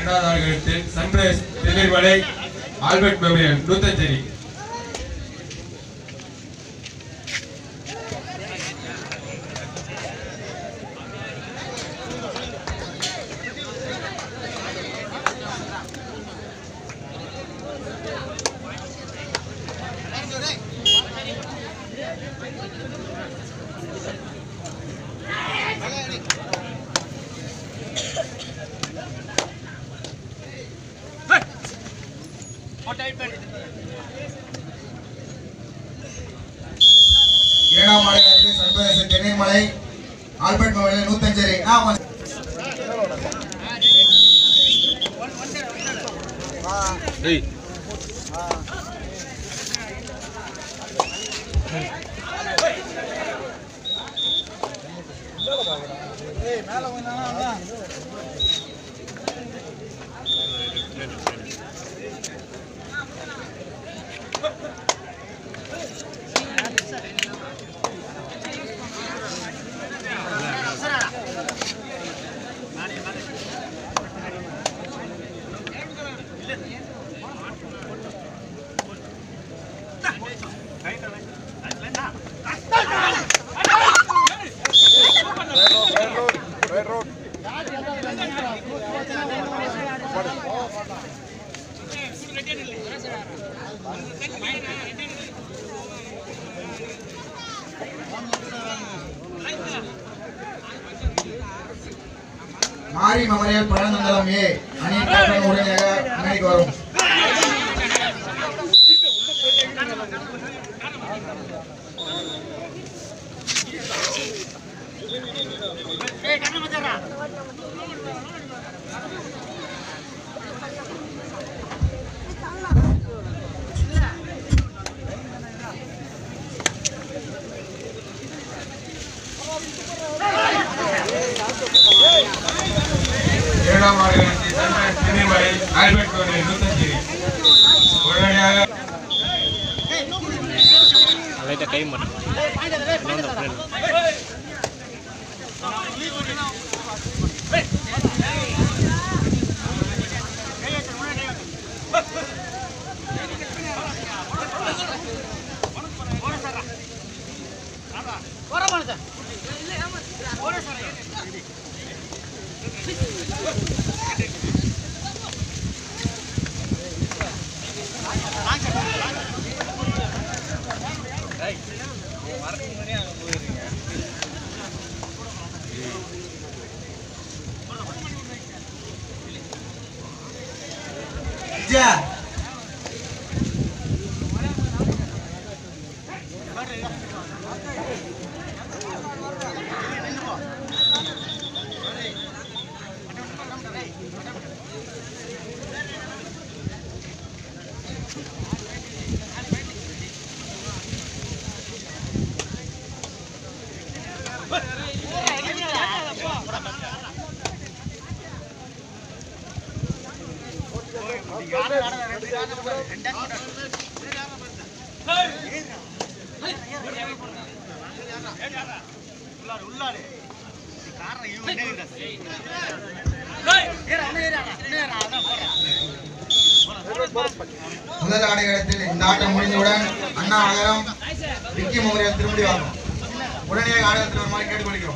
இரண்டாவது ஆடுகளத்தில் Sunrise Tirunelveli Albert Memorial Noothancheri இரண்டாம் ஆடுகளத்தில் சர்வதேச தென்னைமலை ஆல்பர்ட் மொபைல் நூத்தஞ்சரி நான் மாரி மெமோரியல் பழந்தந்தளம் ஏ அணியின் கேப்டன் உடனடியாக முன்னாடிக்கு வரும் இரண்டாம் ஆடுகளத்தில் Sunrise Tirunelveli Albert Memorial Noothancheri உடனடியாக லைட்டாக கை மாட்டேன் இன்னொன்று ஃப்ரெண்ட் விஜயா முதல் ஆடுகளத்தில் இந்த ஆட்டம் முடிந்தவுடன் அண்ணா நகரம் விக்கி மெமோரியல் திரும்பி வாங்கும் உடனடியாக ஆடுகளத்தில் வருமாறு கேட்டுக்கொள்கிறோம்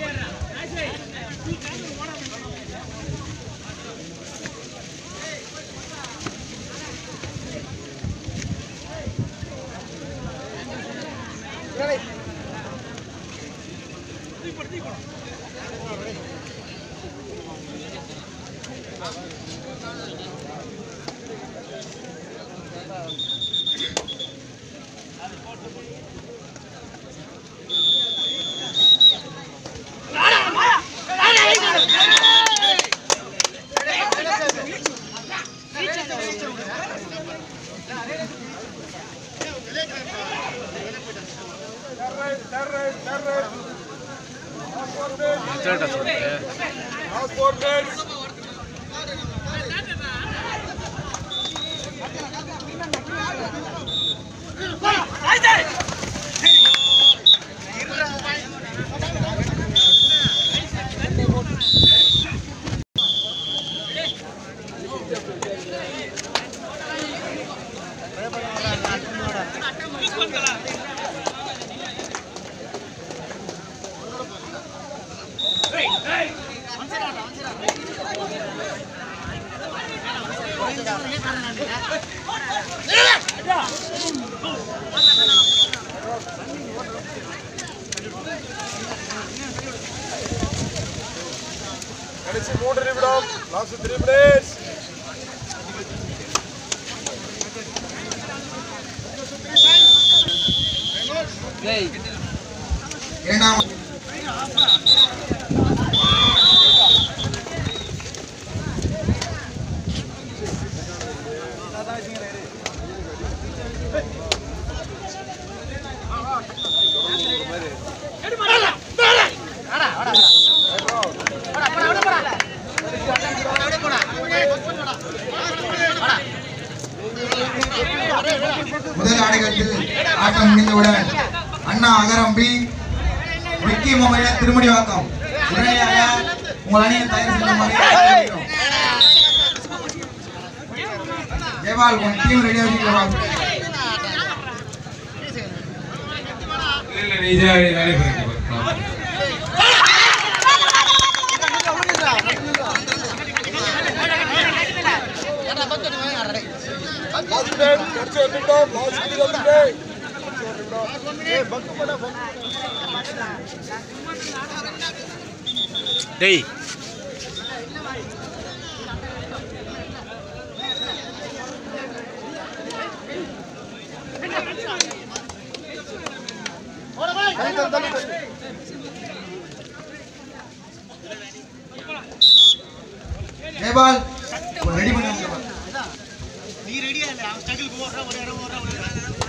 ரிசல்ட்டை சொல்லுங்கள் கடைசி மூன்று நிமிடம் லாஸ்ட் த்ரீ மினிட்ஸ் இரண்டாம் முதல் ஆடுகளத்தில் ஆட்டம் முடிந்தவுடன் அண்ணா அகரம்பி விக்கி மொபைல் திருமணிவாக்கம் உடனடியாக உங்கள் அணியை தயார் செய்யுமாறு கேட்டுக்கொள்கிறோம். ஜெயபால் உன் டீம் ரெடியாக வச்சுக்கலாம் இல்ல, இல்ல, இதே ஆடி நடைபெறுகிறது பார்க்கலாம். லாஸ்ட் மினிட் கடைசி ஒரு நிமிடம் லாஸ்ட் மினிட் வந்துட்டு கடைசி ஒரு நிமிடம் ஏய் பக்கு பண்ண பக்கு டேய் ஜெயபால் ரெடி பண்ணி வச்சுக்கலாம் நீ ரெடியா இல்ல அவன் ஸ்ட்ரகிள் போடுற ஒரு இடம் போடுற ஒரு இடம்